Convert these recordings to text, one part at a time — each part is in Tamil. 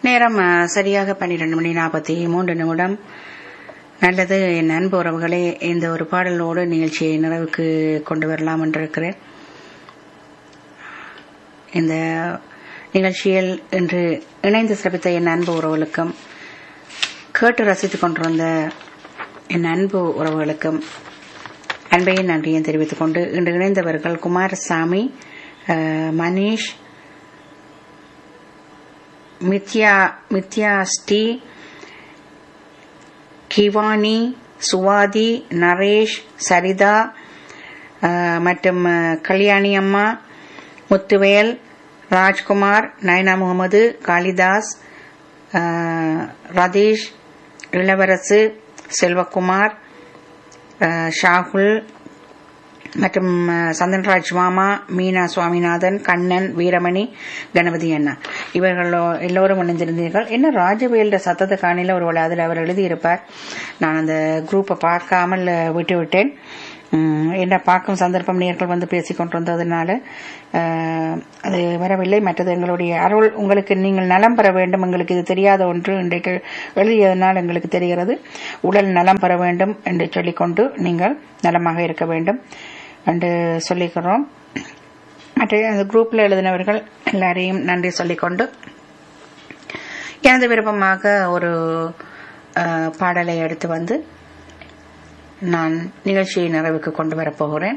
நேரம் அஹ், சரியாக பன்னிரண்டு மணி நாற்பத்தி மூன்று நிமிடம் நல்லது என் அன்பு உறவுகளே இந்த ஒரு பாடலோடு நிகழ்ச்சியை நிறைவுக்கு கொண்டு வரலாம் என்றிருக்கிறேன் இந்த நிகழ்ச்சியில் இன்று இணைந்து சிறப்பித்த என் அன்பு உறவுகளுக்கும் கேட்டு ரசித்துக் கொண்டிருந்த என் அன்பு உறவுகளுக்கும் அன்பையும் நன்றியும் தெரிவித்துக் கொண்டு இன்று இணைந்தவர்கள் குமாரசாமி அஹ், மணீஷ் மித்யா மித்யா ஸ்ரீ கிவானி சுவாதி நரேஷ் சரிதா அஹ், மற்றும் அஹ், கல்யாணி அம்மா முத்துவேல் ராஜ்குமார் நயனா முகமது காளிதாஸ் அஹ், ரதீஷ் இளவரசு செல்வகுமார் அஹ், ஷாகுல் மற்றும் அஹ், சந்தன்ராஜ் மாமா மீனா சுவாமிநாதன் கண்ணன் வீரமணி கணபதி அண்ணா இவர்கள் எல்லோரும் இணைந்திருந்தீர்கள் என்ன ராஜவேல்ட சத்தத்தை காணில ஒரு அதில் அவர் எழுதியிருப்பார் நான் அந்த குரூப்பை பார்க்காமல் அஹ், விட்டு விட்டேன் உம், என்ன பார்க்கும் சந்தர்ப்பம் நேர்கள் வந்து பேசிக் கொண்டிருந்ததுனால அஹ், அது வரவில்லை மற்றது எங்களுடைய அருள் உங்களுக்கு நீங்கள் நலம் பெற வேண்டும் எங்களுக்கு இது தெரியாத ஒன்று இன்றைக்கு எழுதியதனால் எங்களுக்கு தெரிகிறது உடல் நலம் பெற வேண்டும் என்று சொல்லிக்கொண்டு நீங்கள் நலமாக இருக்க வேண்டும் என்று சொல்லிக்கிறோம் மற்ற அந்த குரூப்பில் எழுதினவர்கள் எல்லாரையும் நன்றி சொல்லிக்கொண்டு எனது விருப்பமாக ஒரு அஹ், பாடலை எடுத்து வந்து நான் நிகழ்ச்சியை நிறைவுக்கு கொண்டு வரப்போகிறேன்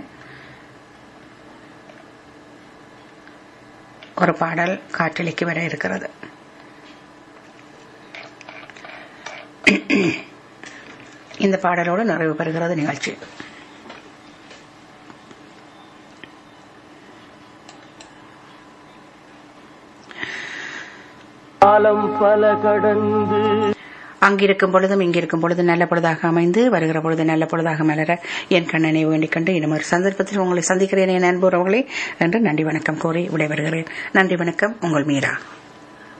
ஒரு பாடல் காற்றலைக்கு வர இருக்கிறது இந்த பாடலோடு நிறைவு பெறுகிறது நிகழ்ச்சி காலம் பல கடந்து அங்கிருக்கும் பொழுதும் இங்கிருக்கும் பொழுது நல்ல பொழுதாக அமைந்து வருகிற பொழுது நல்ல பொழுதாக மலர என் கண்ணனை வேண்டிக் கண்டு இன்னும் ஒரு சந்தர்ப்பத்தில் உங்களை சந்திக்கிறேன் என் அன்புறவுகளே என்று நன்றி வணக்கம் கூறி விடைபெறுகிறேன் நன்றி வணக்கம் உங்கள் மீரா